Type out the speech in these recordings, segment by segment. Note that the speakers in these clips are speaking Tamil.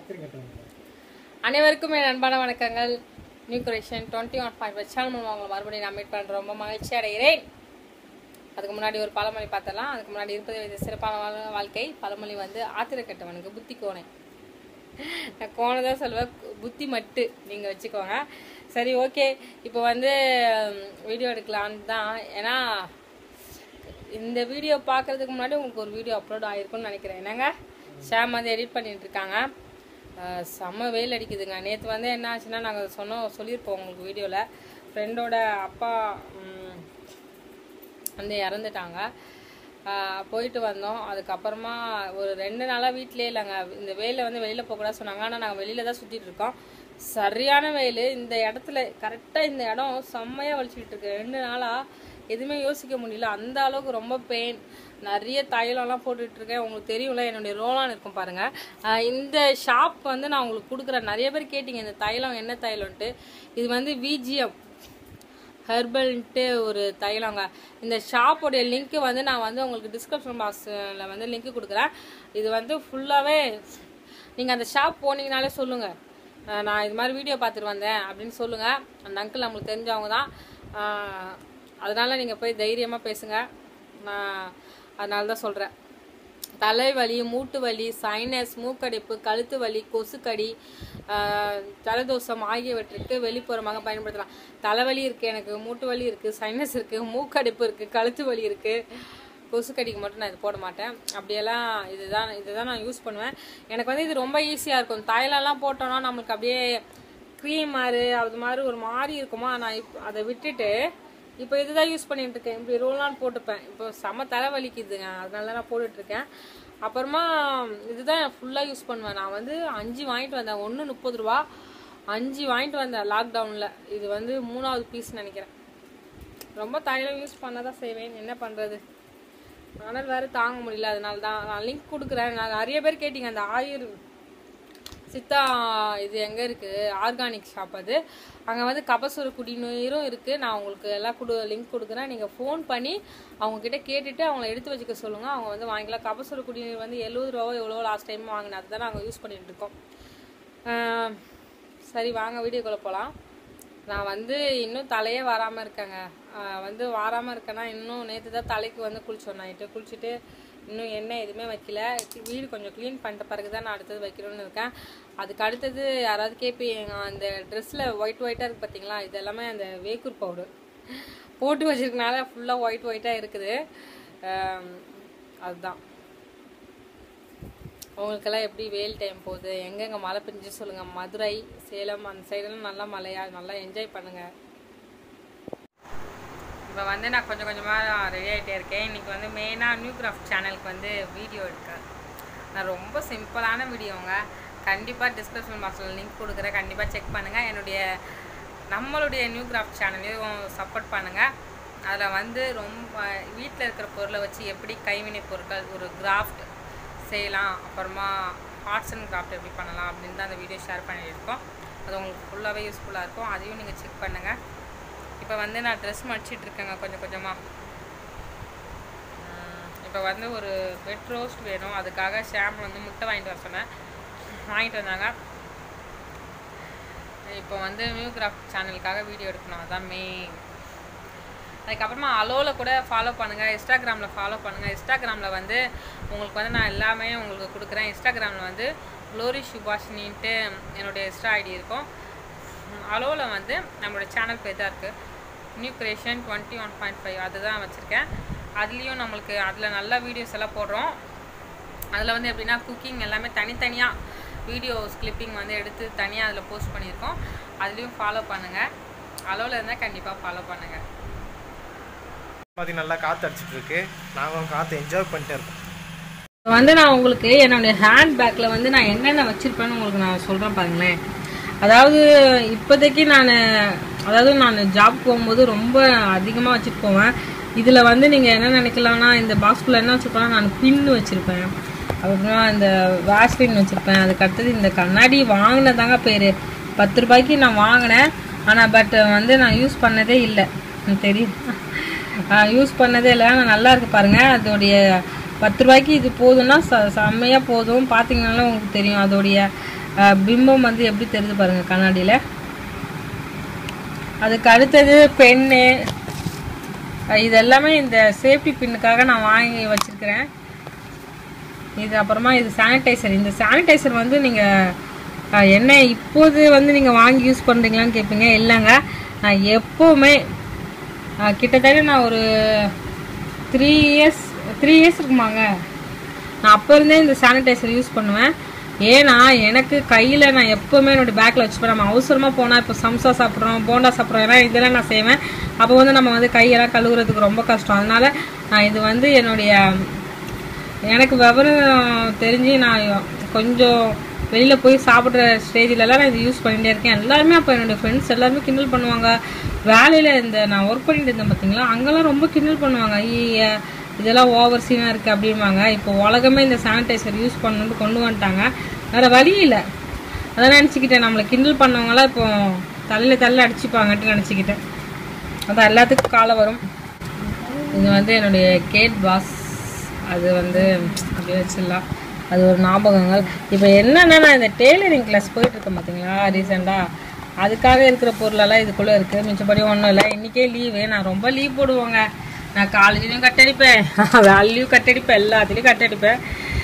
ஆத்திரக்கட்டவங்க அனைவருக்கும் என் அன்பான வணக்கங்கள் new creation twenty one point channel மூலமாக உங்களை மறுபடியும் நான் மீட் பண்ணுற ரொம்ப மகிழ்ச்சி அடைகிறேன் அதுக்கு முன்னாடி ஒரு பழமொழி பார்த்தலாம் அதுக்கு முன்னாடி இருப்பது இது சிறப்பான வாழ்- வாழ்க்கை பழமொழி வந்து ஆத்திரக்கட்டவனுக்கு புத்தி கோணை நான் கோணை தான் சொல்லுவேன் புத்தி மட்டு நீங்கள் வச்சுக்கோங்க சரி ஓகே இப்போ வந்து வீடியோ எடுக்கலான்னு தான் ஏன்னா இந்த வீடியோ பார்க்கறதுக்கு முன்னாடி உங்களுக்கு ஒரு வீடியோ அப்லோட் ஆகிருக்கும்னு நினைக்கிறேன் என்னங்க ஷாம் வந்து எடிட் பண்ணிட்டு இருக்காங்க அஹ் செம்ம வெயில் அடிக்குதுங்க நேற்று வந்து என்ன ஆச்சுன்னா நாங்கள் சொன்னோம் சொல்லியிருப்போம் உங்களுக்கு வீடியோவில் ஃப்ரெண்டோட அப்பா ம், வந்து இறந்துட்டாங்க ஆஹ் போயிட்டு வந்தோம் அதுக்கப்புறமா ஒரு ரெண்டு நாளாக வீட்டிலே இல்லைங்க இந்த வெயிலில் வந்து வெளியில் போகக்கூடாது சொன்னாங்க ஆனால் நாங்கள் வெளியில் தான் சுற்றிட்டு இருக்கோம் சரியான வெயில் இந்த இடத்துல கரெக்டாக இந்த இடம் செம்மையாக வலிச்சுக்கிட்டு இருக்கு ரெண்டு நாளாக எதுவுமே யோசிக்க முடியல அந்த அளவுக்கு ரொம்ப பெயின் நிறைய தைலம்லாம் போட்டுட்டு இருக்கேன் உங்களுக்கு தெரியும்ல என்னுடைய ரோலான் இருக்கும் பாருங்க ஆஹ் இந்த ஷாப் வந்து நான் உங்களுக்கு கொடுக்குறேன் நிறைய பேர் கேட்டிங்க இந்த தைலம் என்ன தைலம்ன்ட்டு இது வந்து விஜிஎம் ஹெர்பல்ன்ட்டு ஒரு தைலங்க இந்த ஷாப்போடைய லிங்க்கு வந்து நான் வந்து உங்களுக்கு டிஸ்கிரிப்ஷன் பாக்ஸில் வந்து லிங்க் கொடுக்குறேன் இது வந்து ஃபுல்லாகவே நீங்கள் அந்த ஷாப் போனீங்கனாலே சொல்லுங்கள் அஹ் நான் இது மாதிரி வீடியோ பார்த்துட்டு வந்தேன் அப்படின்னு சொல்லுங்கள் அந்த அங்கிள் நம்மளுக்கு தெரிஞ்சவங்க தான் அஹ் அதனால நீங்கள் போய் தைரியமாக பேசுங்க நான் அதனால தான் சொல்கிறேன் தலைவலி மூட்டு வலி சைனஸ் மூக்கடைப்பு கழுத்து வலி கொசுக்கடி ஆஹ், ஜலதோஷம் ஆகியவற்றுக்கு வெளிப்புறமாக பயன்படுத்தலாம் தலைவலி இருக்குது எனக்கு மூட்டு வலி இருக்குது சைனஸ் இருக்குது மூக்கடைப்பு இருக்குது கழுத்து வலி இருக்குது கொசுக்கடிக்கு மட்டும் நான் இது போட மாட்டேன் அப்படியெல்லாம் இதுதான் இதுதான் நான் யூஸ் பண்ணுவேன் எனக்கு வந்து இது ரொம்ப ஈஸியாக இருக்கும் தைலம்லாம் போட்டோன்னா நம்மளுக்கு அப்படியே க்ரீம் மாதிரி அது மாதிரி ஒரு மாதிரி இருக்குமா நான் இப்போ அதை விட்டுட்டு இப்போ இதுதான் யூஸ் பண்ணிட்டு இருக்கேன் இப்படி ரோலான் போட்டுப்பேன் இப்போ செம தலைவலிக்குதுங்க அதனால நான் போட்டுட்டு இருக்கேன் அப்புறமா இதுதான் ஃபுல்லாக யூஸ் பண்ணுவேன் நான் வந்து அஞ்சு வாங்கிட்டு வந்தேன் ஒன்று முப்பது ரூபா அஞ்சு வாங்கிட்டு வந்தேன் லாக்டவுனில் இது வந்து மூணாவது பீஸ் நினைக்கிறேன் ரொம்ப தைலம் யூஸ் பண்ண தான் செய்வேன் என்ன பண்ணுறது ஆனால் வேறு தாங்க முடியல அதனால தான் நான் லிங்க் கொடுக்குறேன் நான் நிறைய பேர் கேட்டிங்க அந்த ஆயுர் சித்தா இது எங்கே இருக்குது ஆர்கானிக் ஷாப் அது அங்கே வந்து கபசுர குடிநீரும் இருக்குது நான் உங்களுக்கு எல்லாம் கொடு லிங்க் கொடுக்குறேன் நீங்கள் ஃபோன் பண்ணி அவங்கக்கிட்ட கேட்டுட்டு அவங்கள எடுத்து வச்சுக்க சொல்லுங்கள் அவங்க வந்து வாங்கிக்கலாம் கபசுர குடிநீர் வந்து எழுபது ரூபாவோ எவ்வளோ லாஸ்ட் டைம் வாங்கினேன் அதுதான் நாங்கள் யூஸ் பண்ணிட்டு இருக்கோம் ஆஹ் சரி வாங்க வீடியோக்குள்ளே போகலாம் நான் வந்து இன்னும் தலையே வராமல் இருக்கேங்க ஆஹ் வந்து வராமல் இருக்கேன்னா இன்னும் நேற்று தான் தலைக்கு வந்து குளிச்சோம் நைட்டு குளிச்சுட்டு இன்னும் எண்ணெய் எதுவுமே வைக்கல வீடு கொஞ்சம் க்ளீன் பண்ணிட்ட பிறகு தான் நான் அடுத்தது வைக்கணும்னு இருக்கேன் அதுக்கு அடுத்தது யாராவது கேட்பீங்க அந்த ட்ரெஸ்ஸில் ஒயிட் ஒயிட்டாக இருக்குது பார்த்தீங்களா இது எல்லாமே அந்த வேக்கூர் பவுடர் போட்டு வச்சிருக்கனால ஃபுல்லாக ஒயிட் ஒயிட்டாக இருக்குது ஆம், அதுதான் உங்களுக்கெல்லாம் எப்படி வெயில் டைம் போகுது எங்கெங்க மழை பெஞ்சு சொல்லுங்க மதுரை சேலம் அந்த சைடெல்லாம் நல்லா மழையா நல்லா என்ஜாய் பண்ணுங்க இப்போ வந்து நான் கொஞ்சம் கொஞ்சமாக ரெடி ஆகிட்டே இருக்கேன் இன்னைக்கு வந்து மெயினாக நியூ கிராஃப்ட் சேனலுக்கு வந்து வீடியோ எடுக்கிறேன் நான் ரொம்ப சிம்பிளான வீடியோங்க கண்டிப்பாக டிஸ்கிரிப்ஷன் பாக்ஸில் லிங்க் கொடுக்குறேன் கண்டிப்பாக செக் பண்ணுங்கள் என்னுடைய நம்மளுடைய நியூ கிராஃப்ட் சேனலையும் சப்போர்ட் பண்ணுங்கள் அதில் வந்து ரொம்ப வீட்டில் இருக்கிற பொருளை வச்சு எப்படி கைவினை பொருட்கள் ஒரு கிராஃப்ட் செய்யலாம் அப்புறமா ஆர்ட்ஸ் அண்ட் கிராஃப்ட் எப்படி பண்ணலாம் அப்படின்னு தான் அந்த வீடியோ ஷேர் பண்ணியிருக்கோம் அது உங்களுக்கு ஃபுல்லாகவே யூஸ்ஃபுல்லாக இருக்கும் அதையும் நீங்கள் செக் பண்ணுங்கள் இப்போ வந்து நான் ட்ரெஸ் மடிச்சிட்டு இருக்கேங்க கொஞ்சம் கொஞ்சமாக இப்போ வந்து ஒரு பெட் ரோஸ்ட் வேணும் அதுக்காக ஷாம் வந்து முட்டை வாங்கிட்டு வர சொன்னேன் வாங்கிட்டு வந்தாங்க இப்போ வந்து நியூ கிராஃப்ட் சேனலுக்காக வீடியோ எடுக்கணும் அதான் மெயின் அதுக்கப்புறமா அலோவில் கூட ஃபாலோ பண்ணுங்கள் இன்ஸ்டாகிராமில் ஃபாலோ பண்ணுங்கள் இன்ஸ்டாகிராமில் வந்து உங்களுக்கு வந்து நான் எல்லாமே உங்களுக்கு கொடுக்குறேன் இன்ஸ்டாகிராமில் வந்து க்ளோரி சுபாஷினின்ட்டு என்னுடைய இன்ஸ்டா ஐடி இருக்கும் அலோவில் வந்து நம்மளோட சேனல் பேர் தான் இருக்குது new creation twenty one point five அதுதான் வச்சுருக்கேன் அதுலேயும் நம்மளுக்கு அதில் நல்ல வீடியோஸ் எல்லாம் போடுறோம் அதில் வந்து எப்படின்னா குக்கிங் எல்லாமே தனித்தனியாக வீடியோஸ் கிளிப்பிங் வந்து எடுத்து தனியாக அதில் போஸ்ட் பண்ணியிருக்கோம் அதுலேயும் ஃபாலோ பண்ணுங்கள் அலோவில் இருந்தால் கண்டிப்பாக ஃபாலோ பண்ணுங்கள் பார்த்தீங்கன்னா நல்லா காற்று அடிச்சிட்டு இருக்கு நாங்களும் காற்று என்ஜாய் பண்ணிட்டே இருக்கோம் இப்போ வந்து நான் உங்களுக்கு என்னுடைய ஹேண்ட் பேக்கில் வந்து நான் என்னென்ன வச்சுருப்பேன்னு உங்களுக்கு நான் சொல்கிறேன் பாருங்களேன் அதாவது இப்போதைக்கு நான் அதாவது நான் ஜாப் போகும்போது ரொம்ப அதிகமாக வச்சுட்டு போவேன் இதில் வந்து நீங்கள் என்ன நினைக்கலாம்னா இந்த பாக்ஸ்குள்ளே என்ன வச்சுருப்பேன்னா நான் பின் வச்சுருப்பேன் அப்புறமா இந்த வாஷ்லின் வச்சுருப்பேன் அதுக்கு அடுத்தது இந்த கண்ணாடி வாங்கினதாங்க பேர் பத்து ரூபாய்க்கு நான் வாங்கினேன் ஆனால் பட் வந்து நான் யூஸ் பண்ணதே இல்லை எனக்கு தெரியும் யூஸ் பண்ணதே இல்லை ஆனால் நல்லா இருக்கு பாருங்க அதோடைய பத்து ரூபாய்க்கு இது போதும்னா ச செம்மையாக போதும் பார்த்தீங்கனாலும் உங்களுக்கு தெரியும் அதோடைய அஹ், பிம்பம் வந்து எப்படி தெரியுது பாருங்க கண்ணாடியில் அதுக்கு அடுத்தது பென்னு இது எல்லாமே இந்த சேஃப்டி பின்னுக்காக நான் வாங்கி வச்சிருக்கிறேன் இது அப்புறமா இது சானிடைசர் இந்த சானிடைசர் வந்து நீங்கள் என்ன இப்போது வந்து நீங்கள் வாங்கி யூஸ் பண்ணுறீங்களான்னு கேட்பீங்க இல்லைங்க நான் எப்போவுமே அஹ், கிட்டத்தட்ட நான் ஒரு த்ரீ இயர்ஸ் த்ரீ இயர்ஸ் இருக்குமாங்க நான் அப்போ இருந்தே இந்த சானிடைசர் யூஸ் பண்ணுவேன் ஏன்னா எனக்கு கையில் நான் எப்போவுமே என்னோட பேக்கில் வச்சுப்பேன் நம்ம அவசரமாக போனால் இப்போ சம்சா சாப்பிட்றோம் போண்டா சாப்பிட்றோம் ஏன்னா இதெல்லாம் நான் செய்வேன் அப்போ வந்து நம்ம வந்து கையெல்லாம் கழுவுறதுக்கு ரொம்ப கஷ்டம் அதனால நான் இது வந்து என்னுடைய எனக்கு விவரம் தெரிஞ்சு நான் கொஞ்சம் வெளியில் போய் சாப்பிட்ற ஸ்டேஜிலலாம் நான் இது யூஸ் பண்ணிகிட்டே இருக்கேன் எல்லாருமே அப்போ என்னோடய ஃப்ரெண்ட்ஸ் எல்லாருமே கிண்டல் பண்ணுவாங்க வேலையில் இந்த நான் ஒர்க் பண்ணிட்டு இருந்தேன் பார்த்தீங்களா அங்கெல்லாம் ரொம்ப கிண்டல் பண்ணுவாங்க ஐய இதெல்லாம் ஓவர் சீனாக இருக்குது அப்படிம்பாங்க இப்போ உலகமே இந்த சானிடைசர் யூஸ் பண்ணணும்னு கொண்டு வந்துட்டாங்க வேறு வழி இல்லை அதான் நினச்சிக்கிட்டேன் நம்மளை கிண்டல் பண்ணவங்களாம் இப்போ தலையில் தள்ள அடிச்சுப்பாங்கன்ட்டு நினச்சிக்கிட்டேன் அதான் எல்லாத்துக்கும் காலம் வரும் இது வந்து என்னுடைய கேட் பாஸ் அது வந்து அப்படியே வச்சிடலாம் அது ஒரு ஞாபகங்கள் இப்போ என்னன்னா நான் இந்த டெய்லரிங் கிளாஸ் போயிட்டு இருக்கேன் பார்த்தீங்களா ரீசெண்டாக அதுக்காக இருக்கிற பொருளெல்லாம் இதுக்குள்ளே இருக்குது மிச்சப்படி ஒன்றும் இல்லை இன்றைக்கே லீவு நான் ரொம்ப லீவ் போடுவோங்க நான் காலேஜ்லேயும் கட்டடிப்பேன் வேலையும் கட்டடிப்பேன் எல்லாத்துலேயும் கட்டடிப்பேன்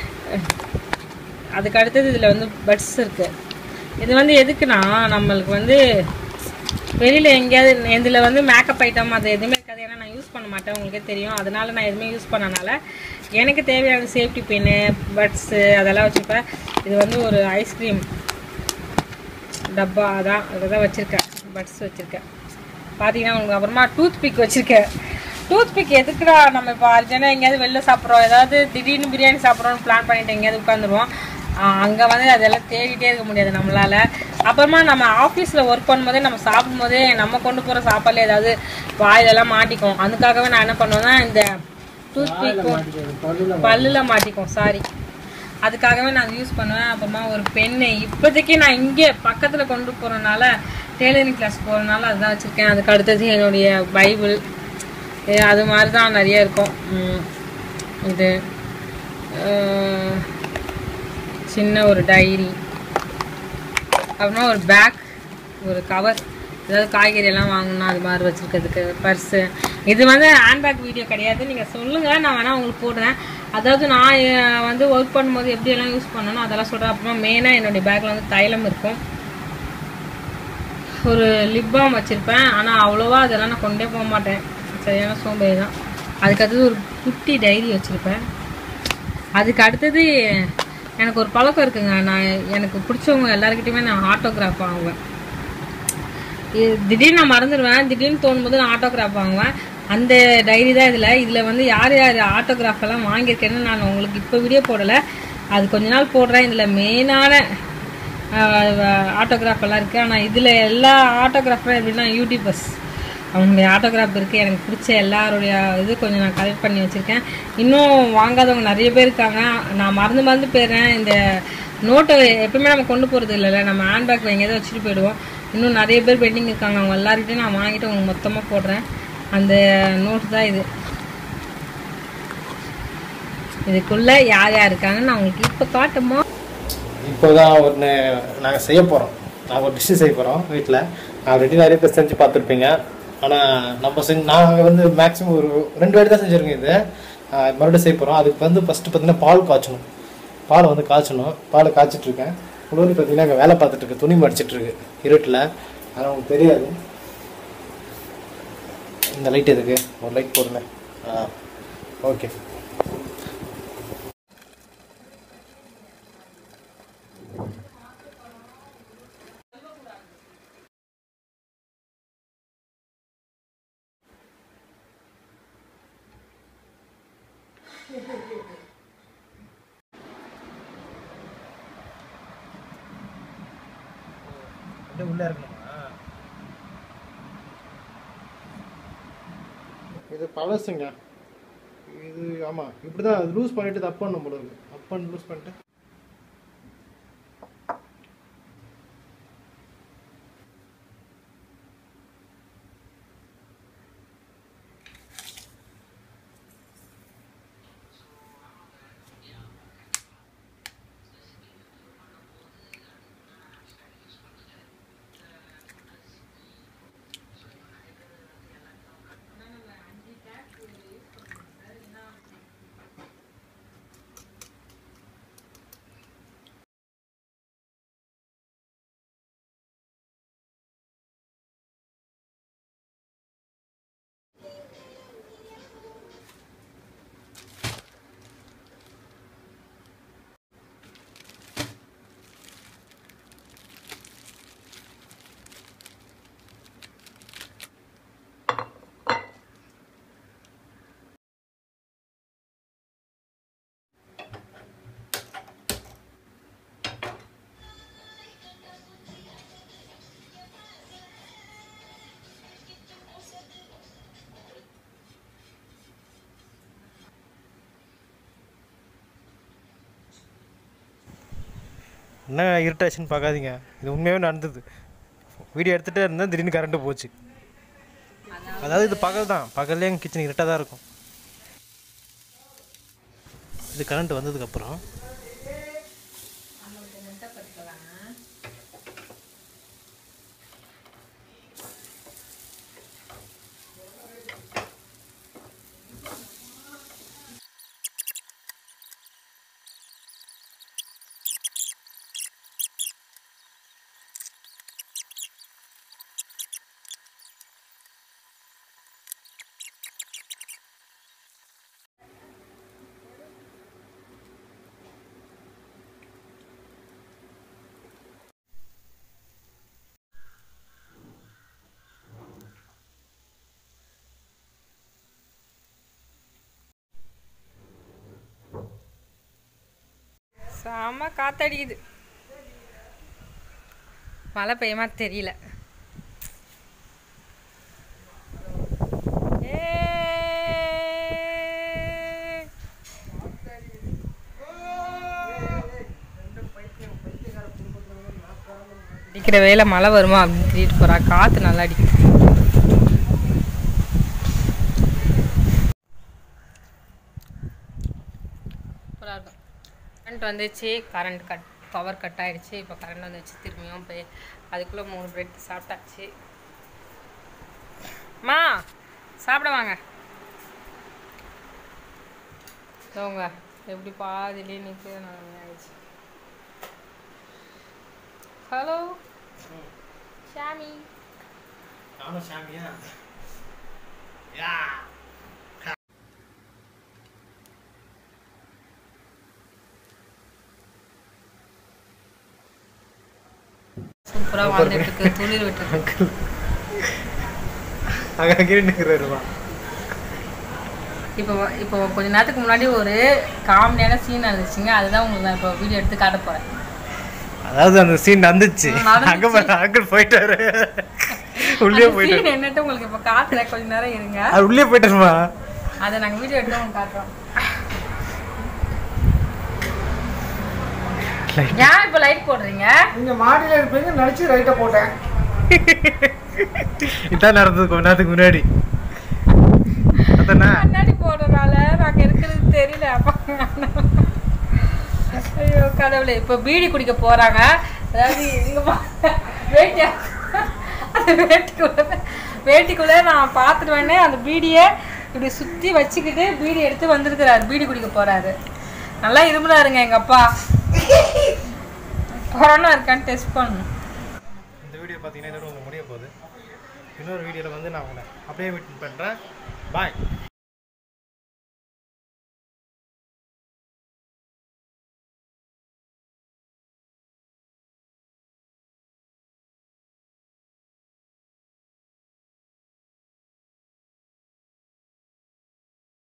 அதுக்கு அடுத்தது இதில் வந்து பட்ஸ் இருக்குது இது வந்து எதுக்குன்னா நம்மளுக்கு வந்து வெளியில் எங்கேயாவது இதில் வந்து மேக்கப் ஐட்டம் அது எதுவுமே இருக்காது ஏன்னா நான் யூஸ் பண்ண மாட்டேன் உங்களுக்கே தெரியும் அதனால நான் எதுவுமே யூஸ் பண்ணனால எனக்கு தேவையான சேஃப்டி பின்னு பட்ஸு அதெல்லாம் வச்சுப்பேன் இது வந்து ஒரு ஐஸ்கிரீம் டப்பா அதான் அதுதான் வச்சுருக்கேன் பட்ஸ் வச்சுருக்கேன் பார்த்தீங்கன்னா உங்களுக்கு அப்புறமா டூத் பிக் வச்சுருக்கேன் டூத் பிக் எதுக்குடா நம்ம இப்போ அர்ஜென்ட்டாக எங்கேயாவது வெளில சாப்பிட்றோம் ஏதாவது திடீர்னு பிரியாணி சாப்பிட்றோம்னு பிளான் பண்ணிட்டு எங்கேயாவது உட்காந்துருவோம் அங்கே வந்து அதெல்லாம் தேடிட்டே இருக்க முடியாது நம்மளால அப்புறமா நம்ம ஆஃபீஸில் ஒர்க் பண்ணும்போதே நம்ம சாப்பிடும்போதே நம்ம கொண்டு போகிற சாப்பாடுல ஏதாவது வாயிலெல்லாம் மாட்டிக்கும் அதுக்காகவே நான் என்ன பண்ணுவேன்னா இந்த டூத் பிக்கும் பல்லில் மாட்டிக்கும் சாரி அதுக்காகவே நான் யூஸ் பண்ணுவேன் அப்புறமா ஒரு பெண்ணு இப்போதைக்கு நான் இங்கே பக்கத்தில் கொண்டு போகிறனால டெய்லரிங் கிளாஸ் போகிறனால அதுதான் வச்சுருக்கேன் அதுக்கு அடுத்தது என்னுடைய பைபிள் இது அது மாதிரி தான் நிறைய இருக்கும் உம், இது அஹ், சின்ன ஒரு டைரி அப்புறமா ஒரு பேக் ஒரு கவர் ஏதாவது காய்கறி எல்லாம் வாங்கணும் அது மாதிரி வச்சுருக்கிறதுக்கு பர்ஸு இது வந்து ஹேண்ட்பேக் வீடியோ கிடையாது நீங்கள் சொல்லுங்கள் நான் வேணால் உங்களுக்கு போடுறேன் அதாவது நான் அஹ், வந்து ஒர்க் பண்ணும்போது எப்படி எல்லாம் யூஸ் பண்ணணும் அதெல்லாம் சொல்கிறேன் அப்புறமா மெயினாக என்னுடைய பேக்கில் வந்து தைலம் இருக்கும் ஒரு லிப் பாம் வச்சுருப்பேன் ஆனால் அவ்வளோவா அதெல்லாம் நான் கொண்டே போக மாட்டேன் சரியான சோம்பேறி தான் அதுக்கு அடுத்தது ஒரு குட்டி டைரி வச்சுருப்பேன் அதுக்கு அடுத்தது எனக்கு ஒரு பழக்கம் இருக்குங்க நான் எனக்கு பிடிச்சவங்க எல்லாருக்கிட்டையுமே நான் ஆட்டோகிராஃப் வாங்குவேன் இது திடீர்னு நான் மறந்துடுவேன் திடீர்னு தோணும்போது நான் ஆட்டோகிராஃப் வாங்குவேன் அந்த டைரி தான் இதில் இதில் வந்து யார் யார் ஆட்டோகிராஃப் எல்லாம் வாங்கியிருக்கேன்னு நான் உங்களுக்கு இப்போ வீடியோ போடலை அது கொஞ்ச நாள் போடுறேன் இதில் மெயினான ஆட்டோகிராஃப் எல்லாம் இருக்குது ஆனால் இதில் எல்லா ஆட்டோகிராஃபரும் எப்படின்னா யூடியூபர்ஸ் அவங்களுடைய ஆட்டோகிராஃப் இருக்குது எனக்கு பிடிச்ச எல்லாருடைய இது கொஞ்சம் நான் கலெக்ட் பண்ணி வச்சுருக்கேன் இன்னும் வாங்காதவங்க நிறைய பேர் இருக்காங்க நான் மறந்து மறந்து போயிடுறேன் இந்த நோட்டை எப்பவுமே நம்ம கொண்டு போகிறது இல்லைல்ல நம்ம ஹேண்ட்பேக் எங்கேயாவது வச்சுட்டு போயிடுவோம் இன்னும் நிறைய பேர் பெண்டிங் இருக்காங்க அவங்க எல்லார்கிட்டையும் நான் வாங்கிட்டு உங்களுக்கு மொத்தமாக போடுறேன் அந்த நோட் தான் இது இதுக்குள்ளே யார் யார் இருக்காங்கன்னு நான் உங்களுக்கு இப்போ காட்டுமா இப்போதான் ஒன்று நாங்கள் செய்ய போகிறோம் நாங்கள் ஒரு டிஷ்ஷு செய்ய போகிறோம் வீட்டில் ஆல்ரெடி நிறைய பேர் செஞ்சு பார்த்துருப்பீங்க ஆனால் நம்ம செஞ்சு நாங்கள் வந்து மேக்ஸிமம் ஒரு ரெண்டு வாட்டி தான் செஞ்சுருக்கோம் இது ஆஹ் மறுபடியும் செய்ய போகிறோம் அதுக்கு வந்து ஃபஸ்ட்டு பார்த்தீங்கன்னா பால் காய்ச்சணும் பாலை வந்து காய்ச்சணும் பாலை காய்ச்சிட்ருக்கேன் குளோரி பார்த்தீங்கன்னா அங்கே வேலை பார்த்துட்டு இருக்கு துணி மடிச்சிட்டு இருக்கு இருட்டில் அதனால் உங்களுக்கு தெரியாது இந்த லைட் எதுக்கு ஒரு லைட் போடுங்க ஆ ஓகே அப்படியே உள்ளே இருக்கணுமா இது பழசுங்க இது ஆமாம் இப்படி தான் லூஸ் பண்ணிட்டு அப் பண்ண முடியாது அப் பண்ணி லூஸ் பண்ணிட்டு என்ன இருட்டாச்சுன்னு பார்க்காதீங்க இது உண்மையாகவே நடந்தது வீடியோ எடுத்துகிட்டே இருந்தேன் திடீர்னு கரண்ட்டு போச்சு அதாவது இது பகல் தான் பகல்லே எங்கள் கிச்சன் இருட்டாக தான் இருக்கும் இது கரண்ட் வந்ததுக்கப்புறம் செம காத்தடிக்குது மழை பெய்யுமா தெரியல ஏய். அடிக்கிற வேலை மழை வருமா அப்படின்னு திட்டிட்டு போறா காத்து நல்லா அடிக்குது சூப்பராக இருக்கும் கரண்ட் வந்துச்சு கரண்ட் கட் பவர் கட் ஆயிடுச்சு இப்போ கரண்ட் வந்துச்சு திரும்பியும் போய் அதுக்குள்ளே மூணு பிரெட் சாப்பிட்டாச்சு அம்மா சாப்பிட வாங்க இதோங்க எப்படி பாதிலே நிற்க நான் ஆயிடுச்சு ஹலோ ஷாமி நானும் சாமியா யா சூப்பராக வாழ்ந்துட்டு இருக்கு துளிர் விட்டு இருக்கு அங்கே அங்கே நிற்கிறாருமா இப்போ இப்போ கொஞ்ச நேரத்துக்கு முன்னாடி ஒரு காமெடியான சீன் நடந்துச்சுங்க அதுதான் உங்களுக்கு நான் இப்போ வீடியோ எடுத்து காட்ட போகிறேன் அதாவது அந்த சீன் நடந்துச்சு ம், நடந்துச்சு. அங்கே பாரு அங்கிள் போயிட்டாரு உள்ளே போயிட்டாரு சீன் என்னட்டு உங்களுக்கு இப்போ காட்டுறேன் கொஞ்ச நேரம் இருங்க அது உள்ளே போயிட்டாருமா அதை நாங்கள் வீடியோ எடுத்து உங்களுக்கு காட்டுறோம் ஏன் இப்போ லைட் போடுறீங்க நீங்க மாடியில இருப்பீங்க நினைச்சு ரைட்டை போட்டேன் இதான் நடந்தது கொஞ்ச நேரத்துக்கு முன்னாடி அதானே கண்ணாடி போடுறதுனால நாங்கள் இருக்கிறது தெரியல அப்பா ஐயோ கடவுளே இப்போ பீடி குடிக்க போறாங்க அதாவது இங்க பா வேட்டி அந்த வேட்டிக்குள்ள வேட்டிக்குள்ள நான் பார்த்துட்டு அந்த பீடியை இப்படி சுற்றி வச்சுக்கிட்டு பீடி எடுத்து வந்திருக்கிறாரு பீடி குடிக்க போறாரு நல்லா இருமுறாருங்க எங்க அப்பா கொரோனா இருக்கான்னு டெஸ்ட் பண்ணணும் இந்த வீடியோ பார்த்தீங்கன்னா இதோட உங்களுக்கு முடிய போகுது இன்னொரு வீடியோவில் வந்து நான் உங்களை அப்படியே மீட் பண்ணுறேன் பாய்